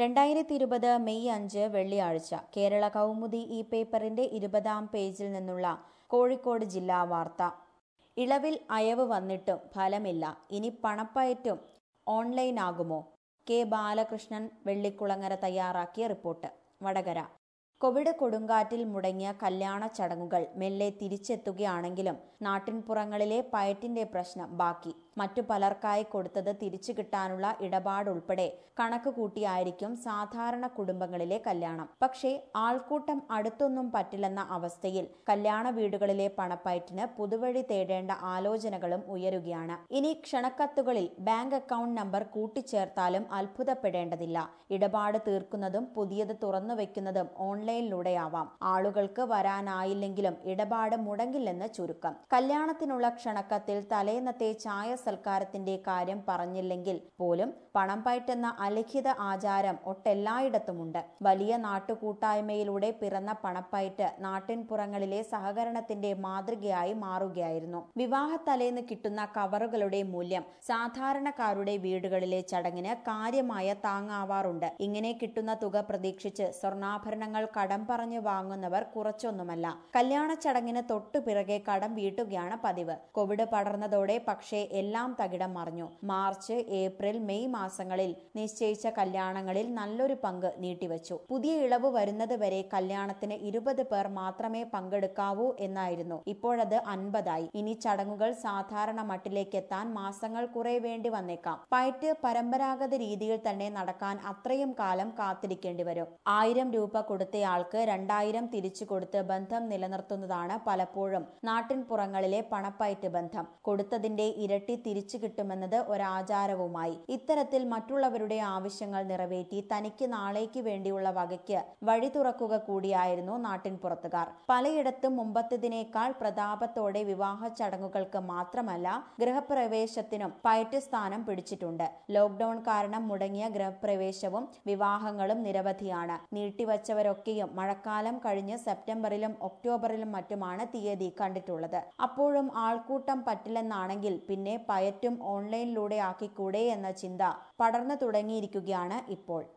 രണ്ടായിരത്തി ഇരുപത് മെയ് അഞ്ച് വെള്ളിയാഴ്ച കേരള കൗമുദി ഈ പേപ്പറിന്റെ ഇരുപതാം പേജിൽ നിന്നുള്ള കോഴിക്കോട് ജില്ലാ വാർത്ത ഇളവിൽ അയവ് വന്നിട്ടും ഫലമില്ല ഇനി പണപ്പയറ്റും ഓൺലൈനാകുമോ കെ ബാലകൃഷ്ണൻ വെള്ളിക്കുളങ്ങര തയ്യാറാക്കിയ റിപ്പോർട്ട് വടകര കോവിഡ് കൊടുങ്കാറ്റിൽ മുടങ്ങിയ കല്യാണ ചടങ്ങുകൾ മെല്ലെ തിരിച്ചെത്തുകയാണെങ്കിലും നാട്ടിൻപുറങ്ങളിലെ പയറ്റിന്റെ പ്രശ്നം ബാക്കി മറ്റു പലർക്കായി കൊടുത്തത് തിരിച്ചു കിട്ടാനുള്ള ഇടപാടുൾപ്പെടെ കണക്ക് കൂട്ടിയായിരിക്കും സാധാരണ കുടുംബങ്ങളിലെ കല്യാണം പക്ഷേ ആൾക്കൂട്ടം അടുത്തൊന്നും പറ്റില്ലെന്ന അവസ്ഥയിൽ കല്യാണ വീടുകളിലെ പണപ്പയറ്റിന് പുതുവഴി തേടേണ്ട ആലോചനകളും ഉയരുകയാണ് ഇനി ക്ഷണക്കത്തുകളിൽ ബാങ്ക് അക്കൗണ്ട് നമ്പർ കൂട്ടിച്ചേർത്താലും അത്ഭുതപ്പെടേണ്ടതില്ല ഇടപാട് തീർക്കുന്നതും പുതിയത് തുറന്നു വെക്കുന്നതും ഓൺലൈനിലൂടെയാവാം ആളുകൾക്ക് വരാനായില്ലെങ്കിലും ഇടപാട് മുടങ്ങില്ലെന്ന് ചുരുക്കം കല്യാണത്തിനുള്ള ക്ഷണക്കത്തിൽ തലേന്നത്തെ ചായ സൽക്കാരത്തിന്റെ കാര്യം പറഞ്ഞില്ലെങ്കിൽ പോലും പണം പയറ്റുന്ന അലിഖിത ആചാരം ഒട്ടെല്ലായിടത്തുമുണ്ട് വലിയ നാട്ടുകൂട്ടായ്മയിലൂടെ പിറന്ന പണപ്പയറ്റ് നാട്ടിൻപുറങ്ങളിലെ സഹകരണത്തിന്റെ മാതൃകയായി മാറുകയായിരുന്നു വിവാഹ തലേന്ന് കിട്ടുന്ന കവറുകളുടെ മൂല്യം സാധാരണക്കാരുടെ വീടുകളിലെ ചടങ്ങിന് കാര്യമായ താങ്ങാവാറുണ്ട് ഇങ്ങനെ കിട്ടുന്ന തുക പ്രതീക്ഷിച്ച് സ്വർണ്ണാഭരണങ്ങൾ കടം പറഞ്ഞു വാങ്ങുന്നവർ കുറച്ചൊന്നുമല്ല കല്യാണ ചടങ്ങിന് തൊട്ടു പിറകെ കടം വീട്ടുകയാണ് പതിവ് കോവിഡ് പടർന്നതോടെ പക്ഷേ എല്ലാം തകിടം മറിഞ്ഞു മാർച്ച് ഏപ്രിൽ മെയ് മാസങ്ങളിൽ നിശ്ചയിച്ച കല്യാണങ്ങളിൽ നല്ലൊരു പങ്ക് നീട്ടിവച്ചു പുതിയ ഇളവ് വരുന്നത് വരെ കല്യാണത്തിന് ഇരുപത് പേർ മാത്രമേ പങ്കെടുക്കാവൂ എന്നായിരുന്നു ഇപ്പോഴത് അൻപതായി ഇനി ചടങ്ങുകൾ സാധാരണ മട്ടിലേക്ക് എത്താൻ മാസങ്ങൾ കുറെ വേണ്ടി വന്നേക്കാം പയറ്റ് പരമ്പരാഗത രീതിയിൽ തന്നെ നടക്കാൻ അത്രയും കാലം കാത്തിരിക്കേണ്ടി വരും ആയിരം രൂപ കൊടുത്തയാൾക്ക് രണ്ടായിരം തിരിച്ചു കൊടുത്ത് ബന്ധം നിലനിർത്തുന്നതാണ് പലപ്പോഴും നാട്ടിൻപുറങ്ങളിലെ പണപ്പയറ്റ് ബന്ധം കൊടുത്തതിന്റെ ഇരട്ടി തിരിച്ചു കിട്ടുമെന്നത് ഒരാചാരവുമായി ഇത്തരത്തിൽ മറ്റുള്ളവരുടെ ആവശ്യങ്ങൾ നിറവേറ്റി തനിക്ക് നാളേക്ക് വേണ്ടിയുള്ള വകയ്ക്ക് വഴി തുറക്കുക കൂടിയായിരുന്നു നാട്ടിൻപുറത്തുകാർ പലയിടത്തും മുമ്പത്തതിനേക്കാൾ പ്രതാപത്തോടെ വിവാഹ ചടങ്ങുകൾക്ക് മാത്രമല്ല ഗൃഹപ്രവേശത്തിനും പയറ്റ് സ്ഥാനം പിടിച്ചിട്ടുണ്ട് ലോക്ഡൌൺ കാരണം മുടങ്ങിയ ഗൃഹപ്രവേശവും വിവാഹങ്ങളും നിരവധിയാണ് നീട്ടിവച്ചവരൊക്കെയും മഴക്കാലം കഴിഞ്ഞ് സെപ്റ്റംബറിലും ഒക്ടോബറിലും മറ്റുമാണ് തീയതി കണ്ടിട്ടുള്ളത് അപ്പോഴും ആൾക്കൂട്ടം പറ്റില്ലെന്നാണെങ്കിൽ പിന്നെ പയറ്റും ഓൺലൈനിലൂടെ ആക്കിക്കൂടെ എന്ന ചിന്ത പടർന്നു തുടങ്ങിയിരിക്കുകയാണ് ഇപ്പോൾ